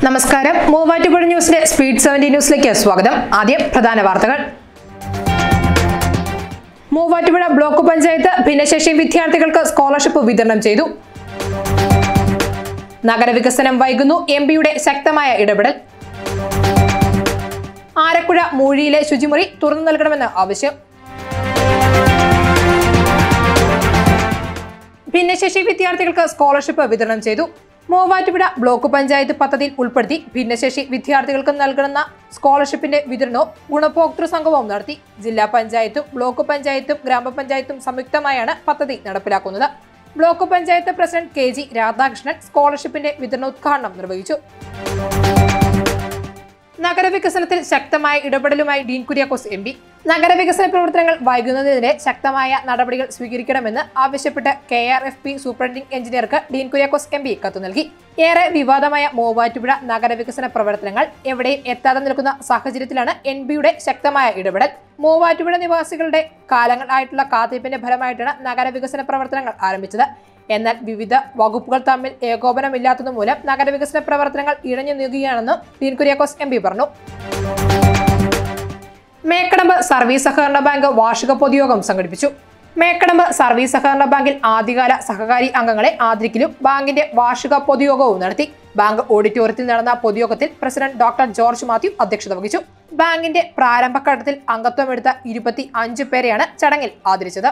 നമസ്കാരം Muvattupuzha ന്യൂസിലെ speed seventy ന്യൂസിലേക്ക് സ്വാഗതം ആദ്യം പ്രധാന വാർത്തകൾ മൂവാറ്റുപുഴ ബ്ലോക്ക് പഞ്ചായത്ത് ഭിന്നശേഷി വിദ്യാർത്ഥികൾക്ക് സ്കോളർഷിപ്പ് വിതരണം ചെയ്തു നഗരവികസനം വൈകുന്നു എം പിയുടെ ശക്തമായ ഇടപെടൽ ആരക്കുഴ മൂഴിയിലെ ശുചിമുറി തുറന്നു നൽകണമെന്ന് ആവശ്യം ഭിന്നശേഷി വിദ്യാർത്ഥികൾക്ക് സ്കോളർഷിപ്പ് വിതരണം ചെയ്തു മൂവാറ്റുപുഴ ബ്ലോക്ക് പഞ്ചായത്ത് പദ്ധതിയിൽ ഉൾപ്പെടുത്തി ഭിന്നശേഷി വിദ്യാർത്ഥികൾക്ക് നൽകുന്ന സ്കോളർഷിപ്പിന്റെ വിതരണവും ഗുണഭോക്തൃ സംഗമവും നടത്തി ജില്ലാ പഞ്ചായത്തും ബ്ലോക്ക് പഞ്ചായത്തും ഗ്രാമപഞ്ചായത്തും സംയുക്തമായാണ് പദ്ധതി നടപ്പിലാക്കുന്നത് block panchayat president K G Radhakrishnan സ്കോളർഷിപ്പിന്റെ വിതരണോദ്ഘാടനം നിർവഹിച്ചു നഗരവികസനത്തിൽ ശക്തമായ ഇടപെടലുമായി ഡീൻ കുര്യാക്കോസ് എം പി നഗരവികസന പ്രവർത്തനങ്ങൾ വൈകുന്നതിനെതിരെ ശക്തമായ നടപടികൾ സ്വീകരിക്കണമെന്ന് ആവശ്യപ്പെട്ട് K R F P superintending എഞ്ചിനീയർക്ക് ഡീൻ കുര്യാക്കോസ് എം പി കത്ത് നൽകി ഏറെ വിവാദമായ മൂവാറ്റുപുഴ നഗരവികസന പ്രവർത്തനങ്ങൾ എവിടെയും എത്താതെ നിൽക്കുന്ന സാഹചര്യത്തിലാണ് എൻ ബിയുടെ ശക്തമായ ഇടപെടൽ മൂവാറ്റുപുഴ നിവാസികളുടെ കാലങ്ങളായിട്ടുള്ള കാത്തിരിപ്പിന്റെ ഫലമായിട്ടാണ് നഗരവികസന പ്രവർത്തനങ്ങൾ ആരംഭിച്ചത് എന്നാൽ വിവിധ വകുപ്പുകൾ തമ്മിൽ ഏകോപനമില്ലാത്തത് മൂലം നഗരവികസന പ്രവർത്തനങ്ങൾ ഇഴഞ്ഞു നീങ്ങുകയാണെന്ന് ഡീൻ കുര്യാക്കോസ് എം പി പറഞ്ഞു മേക്കടമ്പ് സർവീസ് സഹകരണ ബാങ്ക് വാർഷിക പൊതുയോഗം സംഘടിപ്പിച്ചു മേക്കടമ്പ് സർവീസ് സഹകരണ ബാങ്കിൽ ആദ്യകാല സഹകാരി അംഗങ്ങളെ ആദരിക്കലും ബാങ്കിന്റെ വാർഷിക പൊതുയോഗവും നടത്തി ബാങ്ക് ഓഡിറ്റോറിയത്തിൽ നടന്ന പൊതുയോഗത്തിൽ പ്രസിഡന്റ് ഡോക്ടർ ജോർജ് മാത്യു അധ്യക്ഷത വഹിച്ചു ബാങ്കിന്റെ പ്രാരംഭഘട്ടത്തിൽ അംഗത്വമെടുത്ത ഇരുപത്തി അഞ്ച് പേരെയാണ് ചടങ്ങിൽ ആദരിച്ചത്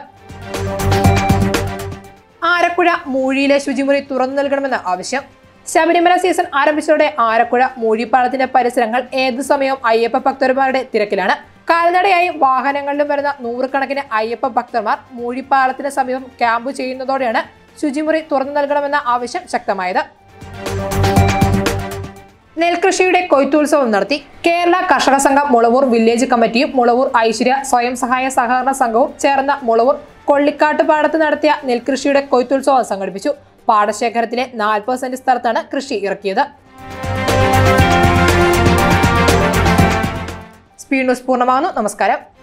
ആരക്കുഴ മൂഴിയിലെ ശുചിമുറി തുറന്നു നൽകണമെന്ന് ആവശ്യം ശബരിമല സീസൺ ആരംഭിച്ചതോടെ ആരക്കുഴ മൂഴിപ്പാളത്തിന്റെ പരിസരങ്ങൾ ഏതു സമയവും അയ്യപ്പ ഭക്തന്മാരുടെ തിരക്കിലാണ് കാൽനടയായി വാഹനങ്ങളിലും വരുന്ന നൂറുകണക്കിന് അയ്യപ്പ ഭക്തന്മാർ മൂഴിപ്പാളത്തിന് സമീപം ക്യാമ്പ് ചെയ്യുന്നതോടെയാണ് ശുചിമുറി തുറന്നു നൽകണമെന്ന ആവശ്യം ശക്തമായത് നെൽകൃഷിയുടെ കൊയ്ത്തുത്സവം നടത്തി കേരള കർഷക സംഘം മുളവൂർ വില്ലേജ് കമ്മിറ്റിയും മുളവൂർ ഐശ്വര്യ സ്വയം സഹായ സഹകരണ സംഘവും ചേർന്ന മുളവൂർ കൊള്ളിക്കാട്ട് പാടത്ത് നടത്തിയ നെൽകൃഷിയുടെ കൊയ്ത്തുത്സവം സംഘടിപ്പിച്ചു പാടശേഖരത്തിലെ നാൽപ്പത് സെന്റ് സ്ഥലത്താണ് കൃഷി ഇറക്കിയത് സ്പീഡ് ന്യൂസ് പൂർണ്ണമാകുന്നു നമസ്കാരം